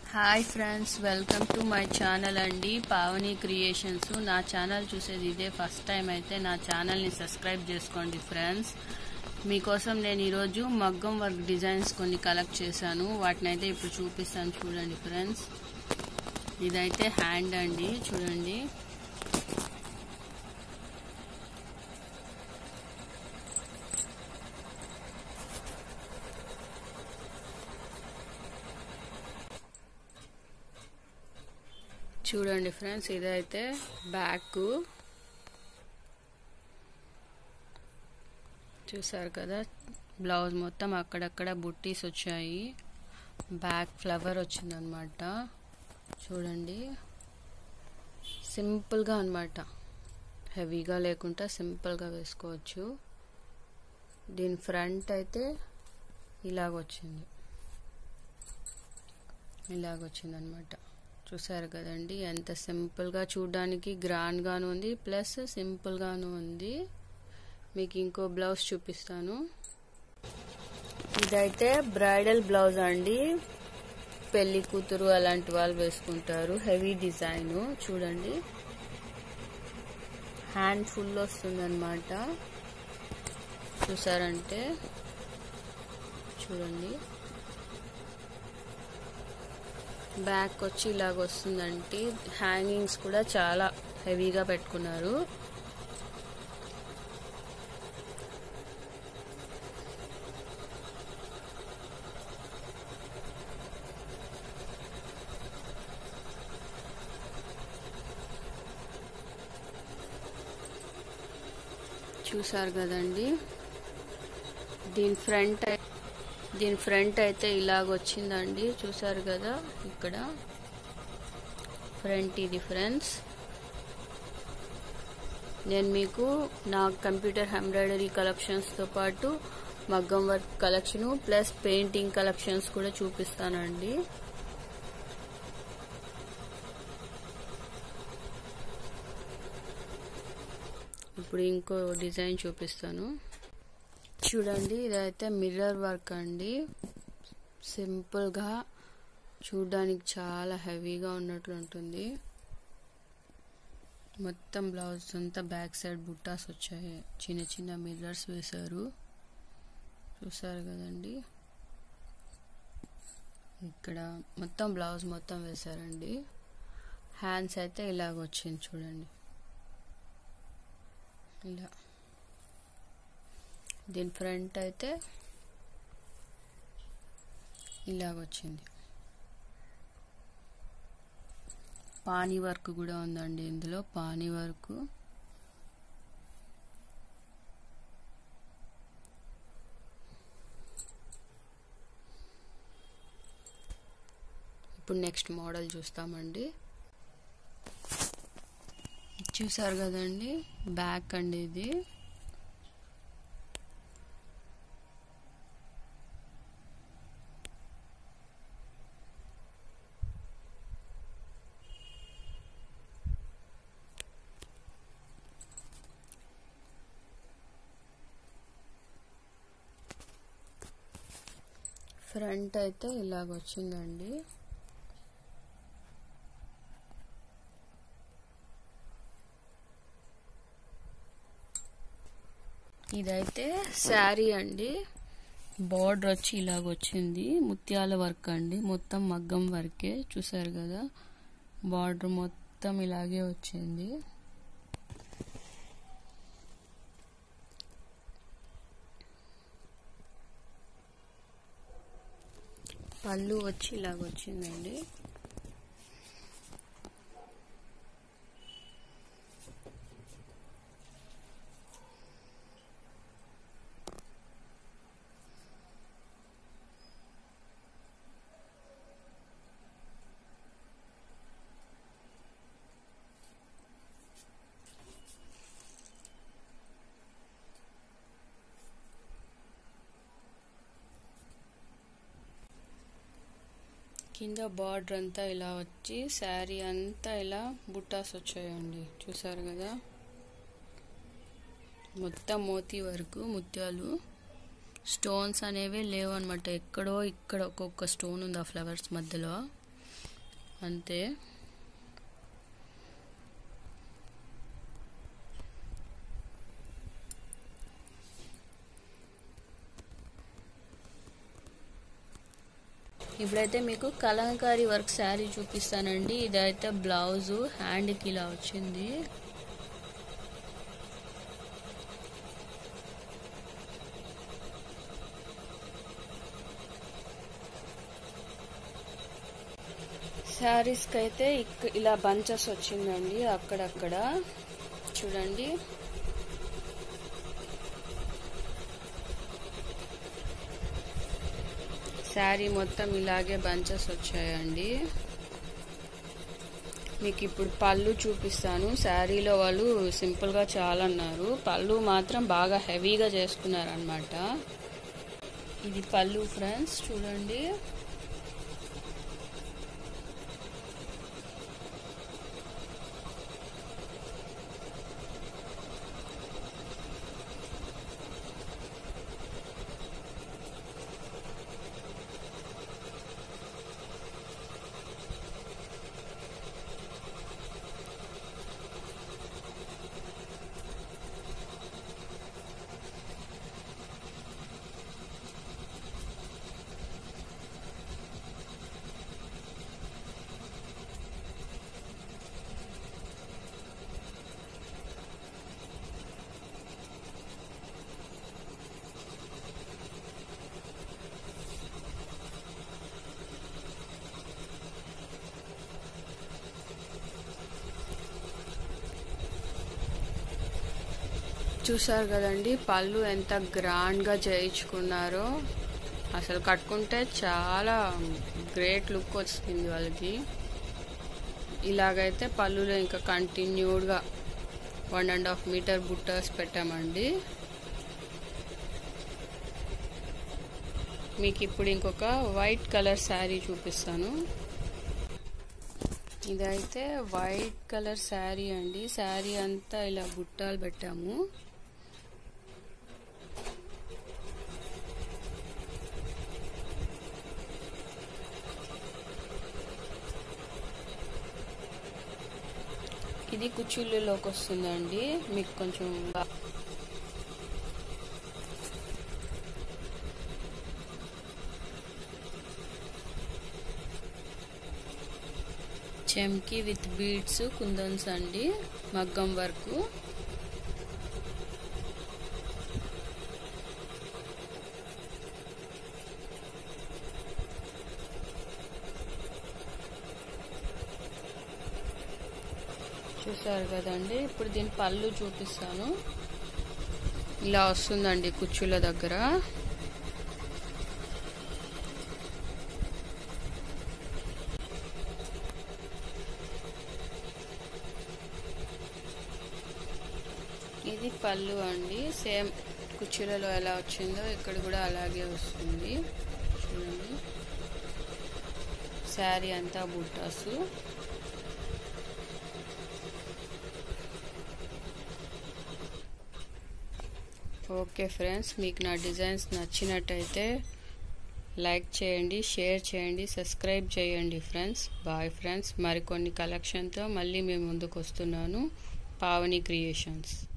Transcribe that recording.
hi friends welcome to my channel అండి Pavani creations నా channel చూసేది ఇదే ఫస్ట్ టైం అయితే నా ఛానల్ని సబ్స్క్రైబ్ చేసుకోండి ఫ్రెండ్స్ మీకోసం నేను ఈరోజు మగ్గం వర్క్ డిజైన్స్ కొన్ని కలెక్ట్ చేశాను వాటిని అయితే ఇప్పుడు చూపిస్తాను చూడండి ఫ్రెండ్స్ ఇదైతే హ్యాండ్ అండి చూడండి చూడండి ఫ్రెండ్స్ ఇదైతే బ్యాక్ చూసారు కదా బ్లౌజ్ మొత్తం అక్కడక్కడ బుట్టీస్ వచ్చాయి బ్యాక్ ఫ్లవర్ వచ్చిందనమాట చూడండి సింపుల్గా అనమాట హెవీగా లేకుండా సింపుల్గా వేసుకోవచ్చు దీని ఫ్రంట్ అయితే ఇలాగొచ్చింది ఇలాగొచ్చిందనమాట చూసారు కదండి ఎంత సింపుల్గా చూడడానికి గ్రాండ్గాను ఉంది ప్లస్ సింపుల్గాను ఉంది మీకు ఇంకో బ్లౌజ్ చూపిస్తాను ఇదైతే బ్రైడల్ బ్లౌజ్ అండి పెళ్లి కూతురు అలాంటి వాళ్ళు వేసుకుంటారు హెవీ డిజైన్ చూడండి హ్యాండ్ ఫుల్ వస్తుందన్నమాట చూసారంటే చూడండి బ్యాక్ వచ్చి ఇలాగ వస్తుందంటే హ్యాంగింగ్స్ కూడా చాలా హెవీగా పెట్టుకున్నారు చూసారు కదండి దీని ఫ్రంట్ దీని ఫ్రంట్ అయితే ఇలాగ వచ్చిందండి చూసారు కదా ఇక్కడ ఫ్రంట్ ఇది ఫ్రెండ్స్ నేను మీకు నా కంప్యూటర్ ఎంబ్రాయిడరీ కలెక్షన్స్తో పాటు మగ్గం work collection plus painting collections కూడా చూపిస్తానండి ఇప్పుడు ఇంకో డిజైన్ చూపిస్తాను చూడండి ఇదైతే మిర్రర్ వర్క్ అండి సింపుల్గా చూడడానికి చాలా హెవీగా ఉన్నట్లు ఉంటుంది మొత్తం బ్లౌజ్ అంతా బ్యాక్ సైడ్ బుట్టాస్ వచ్చాయి చిన్న చిన్న మిర్రర్స్ వేశారు చూసారు కదండి ఇక్కడ మొత్తం బ్లౌజ్ మొత్తం వేశారండి హ్యాండ్స్ అయితే ఇలాగ వచ్చింది చూడండి ఇలా దీని ఫ్రంట్ అయితే ఇలాగొచ్చింది పానీ వర్క్ కూడా ఉందండి ఇందులో పానీ వర్క్ ఇప్పుడు నెక్స్ట్ మోడల్ చూస్తామండి చూసారు కదండి బ్యాక్ అండి ఇది ఫ్రంట్ అయితే ఇలాగ వచ్చిందండి ఇదైతే శారీ అండి బార్డర్ వచ్చి ఇలాగ వచ్చింది ముత్యాల వర్క్ అండి మొత్తం మగ్గం వర్కే చూసారు కదా బార్డర్ మొత్తం ఇలాగే వచ్చింది పళ్ళు వచ్చి ఇలాగ వచ్చిందండి కింద బార్డర్ అంతా ఇలా వచ్చి శారీ అంతా ఇలా బుట్టాస్ వచ్చాయండి చూసారు కదా మొత్తం మోతీ వరకు ముత్యాలు స్టోన్స్ అనేవి లేవు అనమాట ఎక్కడో ఇక్కడ ఒక్కొక్క స్టోన్ ఉంది ఆ ఫ్లవర్స్ మధ్యలో అంతే ఇప్పుడైతే మీకు కలంకారీ వర్క్ శారీ చూపిస్తానండి ఇదైతే బ్లౌజు హ్యాండ్కి ఇలా వచ్చింది శారీస్కి అయితే ఇక్ ఇలా బంచెస్ వచ్చిందండి అక్కడక్కడ చూడండి శారీ మొత్తం ఇలాగే బంచెస్ వచ్చాయండి మీకు ఇప్పుడు పళ్ళు చూపిస్తాను శారీలో వాళ్ళు సింపుల్గా చాలా అన్నారు పళ్ళు మాత్రం బాగా హెవీగా చేసుకున్నారు అనమాట ఇది పళ్ళు ఫ్రెండ్స్ చూడండి చూసారు కదండి పళ్ళు ఎంత గ్రాండ్గా చేయించుకున్నారో అసలు కట్టుకుంటే చాలా గ్రేట్ లుక్ వచ్చింది వాళ్ళకి ఇలాగైతే పళ్ళులో ఇంకా కంటిన్యూడ్గా వన్ అండ్ హాఫ్ మీటర్ బుట్టర్స్ పెట్టామండి మీకు ఇప్పుడు ఇంకొక వైట్ కలర్ శారీ చూపిస్తాను ఇదైతే వైట్ కలర్ శారీ అండి శారీ అంతా ఇలా బుట్టాలు పెట్టాము ఇది కుచ్చిళ్ళలోకి వస్తుందండి మీకు కొంచెం చెమ్కి విత్ బీడ్స్ కుందన్స్ అండి మగ్గం వర్క్ చూసారు కదండి ఇప్పుడు దీని పళ్ళు చూపిస్తాను ఇలా వస్తుందండి కుచ్చుల దగ్గర ఇది పళ్ళు అండి సేమ్ కుర్చీలలో ఎలా వచ్చిందో ఇక్కడ కూడా అలాగే వస్తుంది చూడండి శారీ అంతా బుట్టాసు ఓకే ఫ్రెండ్స్ మీకు నా డిజైన్స్ నచ్చినట్టయితే లైక్ చేయండి షేర్ చేయండి సబ్స్క్రైబ్ చేయండి ఫ్రెండ్స్ బాయ్ ఫ్రెండ్స్ మరికొన్ని కలెక్షన్తో మళ్ళీ మేము ముందుకు వస్తున్నాను పావని క్రియేషన్స్